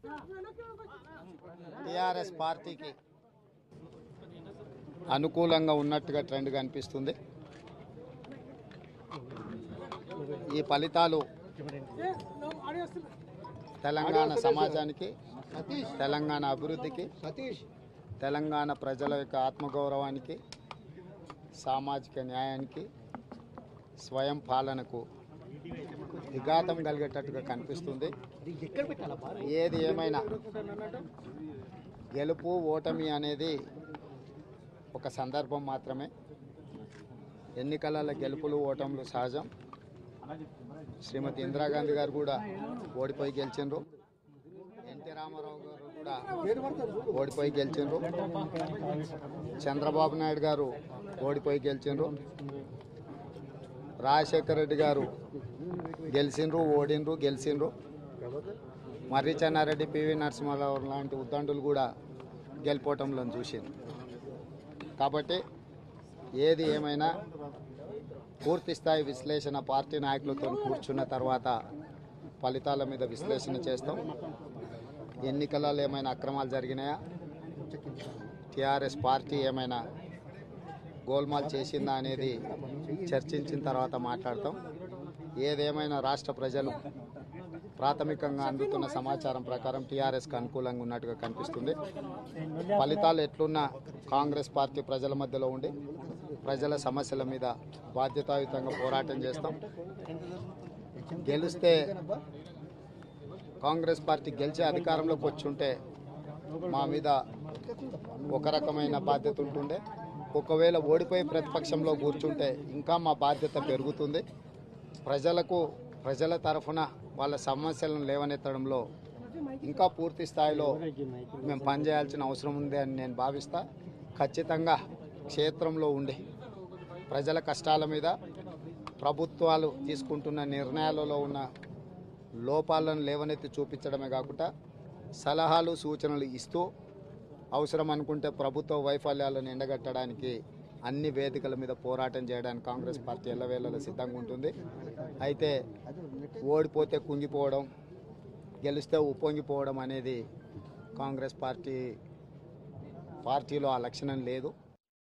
TRS పార్టీకి అనుకూలంగా ఉన్నట్టుగా ట్రెండ్ కనిపిస్తుంది ఈ ఫలితాలు తెలంగాణ సమాజానికి తెలంగాణ అభివృద్ధికి తెలంగాణ ప్రజల యొక్క ఆత్మగౌరవానికి సామాజిక న్యాయానికి స్వయం పాలనకు విఘాతం కలిగేటట్టుగా కనిపిస్తుంది ఏది ఏమైనా గెలుపు ఓటమి అనేది ఒక సందర్భం మాత్రమే ఎన్నికలలో గెలుపులు ఓటములు సహజం శ్రీమతి ఇందిరాగాంధీ గారు కూడా ఓడిపోయి గెలిచిండ్రు ఎన్టీ రామారావు గారు కూడా ఓడిపోయి గెలిచిండ్రు చంద్రబాబు నాయుడు గారు ఓడిపోయి గెలిచిండ్రు రాజశేఖర రెడ్డి గారు గెలిచిండ్రు ఓడిండ్రు గెలిచిండ్రు మర్రి చెన్నారెడ్డి పివి నరసింహారావు లాంటి ఉద్దండులు కూడా గెలిపోవటంలో చూసిండ్రు కాబట్టి ఏది ఏమైనా పూర్తి స్థాయి విశ్లేషణ పార్టీ నాయకులతో కూర్చున్న తర్వాత ఫలితాల మీద విశ్లేషణ చేస్తాం ఎన్నికలలో ఏమైనా అక్రమాలు జరిగినాయా టీఆర్ఎస్ పార్టీ ఏమైనా గోల్మాల్ చేసిందా అనేది చర్చించిన తర్వాత మాట్లాడతాం ఏదేమైనా రాష్ట్ర ప్రజలు ప్రాథమికంగా అందుతున్న సమాచారం ప్రకారం టీఆర్ఎస్కి అనుకూలంగా ఉన్నట్టుగా కనిపిస్తుంది ఫలితాలు ఎట్లున్నా కాంగ్రెస్ పార్టీ ప్రజల మధ్యలో ఉండి ప్రజల సమస్యల మీద బాధ్యతాయుతంగా పోరాటం చేస్తాం గెలిస్తే కాంగ్రెస్ పార్టీ గెలిచే అధికారంలోకి వచ్చి ఉంటే మా మీద ఒక రకమైన బాధ్యత ఉంటుండే ఒకవేళ ఓడిపోయి ప్రతిపక్షంలో కూర్చుంటే ఇంకా మా బాధ్యత పెరుగుతుంది ప్రజలకు ప్రజల తరఫున వాళ్ళ సమస్యలను లేవనెత్తడంలో ఇంకా పూర్తి స్థాయిలో మేము పనిచేయాల్సిన అవసరం ఉంది అని నేను భావిస్తా ఖచ్చితంగా క్షేత్రంలో ఉండి ప్రజల కష్టాల మీద ప్రభుత్వాలు తీసుకుంటున్న నిర్ణయాలలో ఉన్న లోపాలను లేవనెత్తి చూపించడమే కాకుండా సలహాలు సూచనలు ఇస్తూ అవసరం అనుకుంటే ప్రభుత్వ వైఫల్యాలను ఎండగట్టడానికి అన్ని వేదికల మీద పోరాటం చేయడానికి కాంగ్రెస్ పార్టీ ఎల్లవేళలా సిద్ధంగా ఉంటుంది అయితే ఓడిపోతే కుంగిపోవడం గెలిస్తే ఉప్పొంగిపోవడం అనేది కాంగ్రెస్ పార్టీ పార్టీలో ఆ లక్షణం లేదు